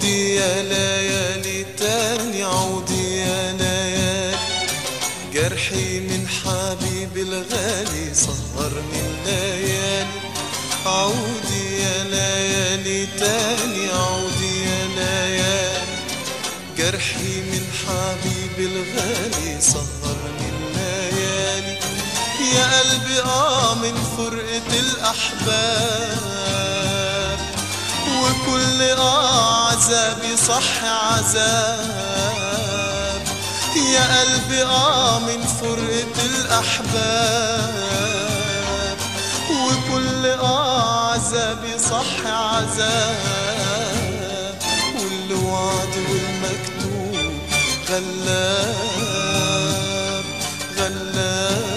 عودي يا ليالي تاني عودي يا ليالي جرحي من حبيبي الغالي سهرني الليالي عودي يا ليالي تاني عودي يا ليالي جرحي من حبيبي الغالي سهرني الليالي يا قلبي اه من فرقة الأحباب وكل اه عذابي صح عذاب يا قلبي اه من فرقة الأحباب وكل اه عذابي صح عذاب والوعد والمكتوب غلاب غلاب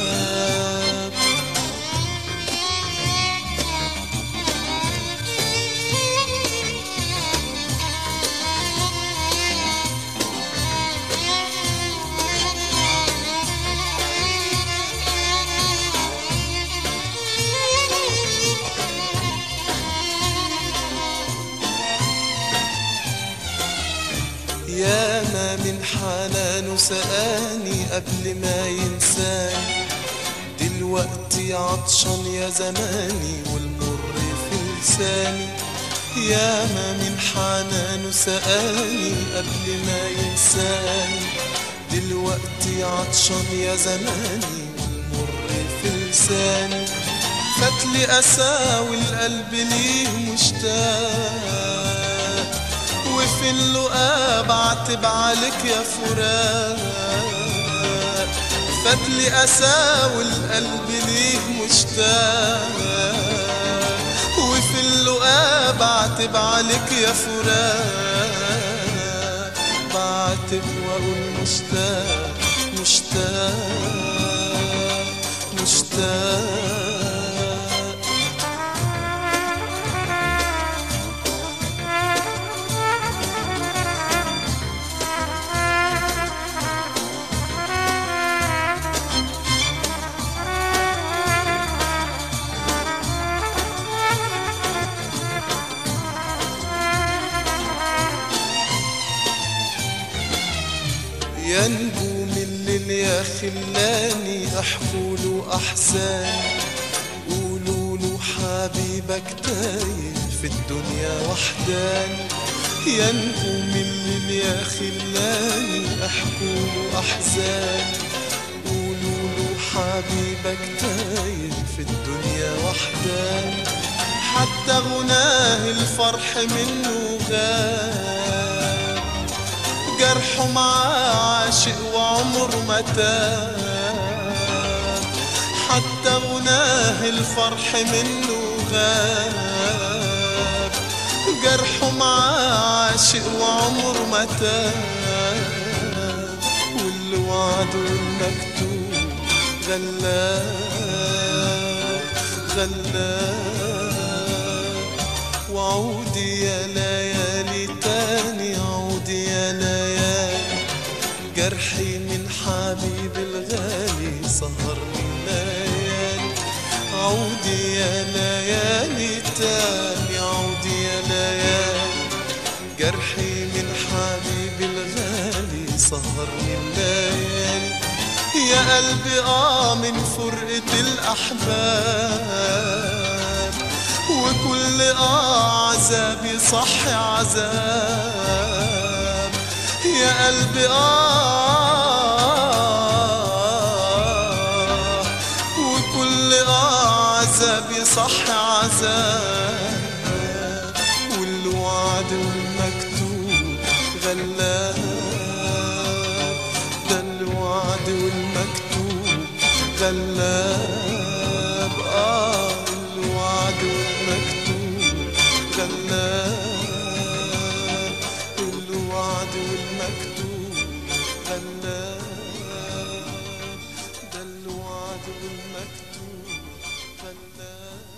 يا ما من حنانه سقاني قبل ما ينساني دلوقتي عطشان يا زماني والمر في لساني يا ما من حنانه سقاني قبل ما ينساني دلوقتي عطشان يا زماني والمر في لساني فاتلي أساوي القلب ليه مشتاق وفي اللقاء بعتب عليك يا فراق فاتلي أساوي القلب ليه مشتاق وفي اللقاء بعتب عليك يا فراق بعتب وأقول مشتاق مشتاق مشتاق يا نجوم الليل يا خلاني احكوا له احزاني قولوا له حبيبك تايه في الدنيا وحداني يا نجوم الليل يا خلاني احكوا له احزاني قولوا له حبيبك تايه في الدنيا وحداني حتى غناه الفرح منه غاب جرحه معاه عاشق وعمر ما تاب حتى غناه الفرح منه غاب جرحه معاه عاشق وعمر ما تاب والوعد والمكتوب غلاب غلاب وعودي يا ليالي تاني عودي يا ليالي جرحي من حبيبي الغالي سهرني الليالي عودي يا ليالي تاني عودي يا ليالي جرحي من حبيبي الغالي سهرني الليالي يا قلبي اه من فرقة الأحباب وكل اه عذابي صح عذاب يا قلبي اه وكل اه عذابي صح عذاب والوعد والمكتوب غلاب ده الوعد والمكتوب غلاب اه الوعد والمكتوب غلاب الوعد والمكتوب غلاب ده الوعد والمكتوب غلاب